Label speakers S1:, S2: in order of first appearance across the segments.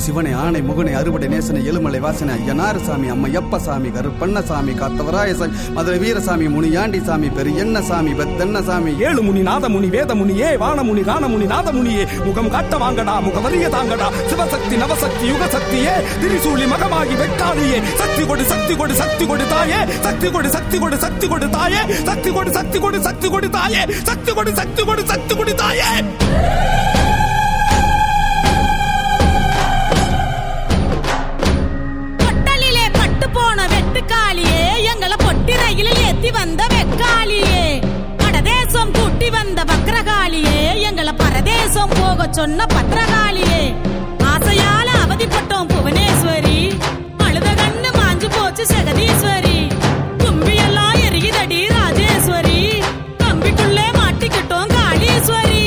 S1: சிவனை ஆணை முகனை அறுவடை நேசனை எலுமலை வாசனை ஐயனாறு சாமி அம்மையப்ப சாமி கருப்பண்ண காத்தவராய சாமி மதுரை வீரசாமி முனியாண்டி சாமி பெரியண்ண சாமி பெத்தண்ண சாமி
S2: ஏழு முனி நாதமுனி வேதமுனியே வானமுனி கானமுனி நாதமுனியே முகம் காட்ட வாங்கடா முகவரிய தாங்கடா சிவசக்தி நவசக்தி யுகசக்தியே திரிசூலி மகமாகி வெக்காளியே சக்தி கொடு சக்தி கொடு சக்தி கொடு தாயே சக்தி கொடு சக்தி கொடு சக்தி கொடு தாயே சக்தி கொடு சக்தி கொடு சக்தி கொடு தாயே சக்தி கொடு சக்தி கொடு சக்தி கொடு தாயே
S3: பொட்டலிலே பட்டு போன வெட்டுக்காளியே எங்களை பொட்டி ரயிலில் ஏத்தி வந்த வெக்காளியே படதேசம் கூட்டி வந்த வக்ரகாளியே எங்களை பரதேசம் போக சொன்ன பத்திரகாளியே ஆசையால அவதிப்பட்டோம் புவனேஸ்வரி அழுத கண்ணு மாஞ்சு போச்சு ஜெகதீஸ்வரி தும்பி எல்லாம் எரியுதடி ராஜேஸ்வரி கம்பிக்குள்ளே மாட்டிக்கிட்டோம் காளீஸ்வரி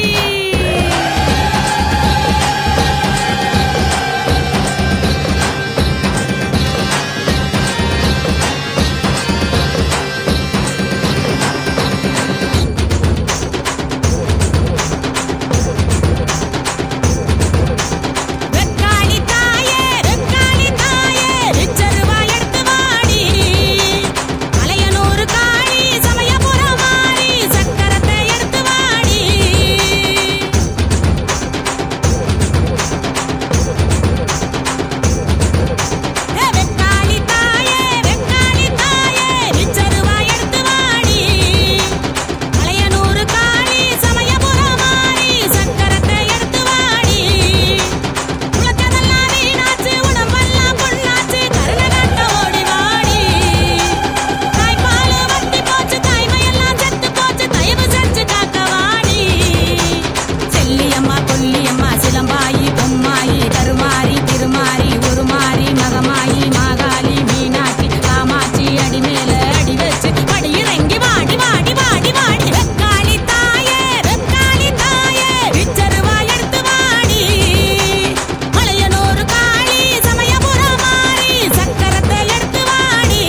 S3: வெக்காளி தாயே வெக்காளி தாயே ரிச்சருவா எடுத்து வாடி அலையனூர் காளி சமயபுரம் மாறி சக்கரத்தை எடுத்து வாடி ஏ வெக்காளி தாயே வெக்காளி தாயே ரிச்சருவா எடுத்து வாடி அலையனூர் காளி சமயபுரம் மாறி சக்கரத்தை எடுத்து வாடி உலகமெல்லாம் வீணாச்சு உடம்பெல்லாம் பொண்ணாச்சு கருணை காட்ட ஓடி வாடி தாய்ப்பால் வத்தி போச்சு தாய்மையெல்லாம் செத்து போச்சு தயவு செஞ்சு காக்க வாடி செல்லியம்மா கொல்லியம்மா சிலம்பாயி பொம்மாயி கருமாரி திருமாரி உருமாரி மகமாயி மாகாளி மீனாட்சி காமாட்சி அடி மேல அடி வச்சு படி இறங்கி வாடி வாடி வாடி வாடி வெக்காளி தாயே வெக்காளி தாயே விச்சருவா எடுத்து வாடி மலையனூர் காளி சமயபுரம் மாறி சக்கரத்தை எடுத்து வாடி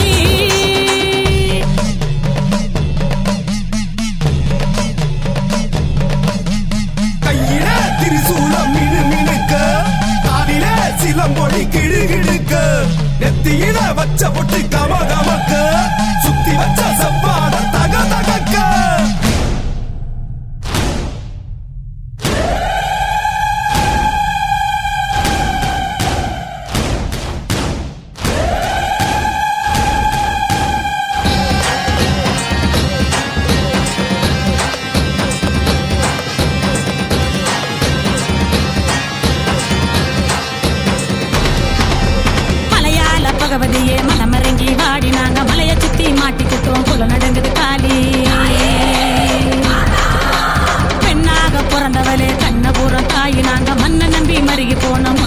S2: கையில திரிசூலம் மினு மினுக்க காலில சிலம்பொழி கிழு கிழுக்க நெத்தியில வச்ச பொட்டு கம கமக்க சுத்தி வச்ச செவ்வாட தக தகக்க
S3: மலையாள பகவதியே மனமரங்கி வாடி நாங்க மலைய சுத்தி மாட்டிக்கிட்டோம் புல நடங்குது காலி பெண்ணாக பிறந்தவளே கண்ணபுரம் தாயி நாங்க மண்ண நம்பி மருகி போனோம்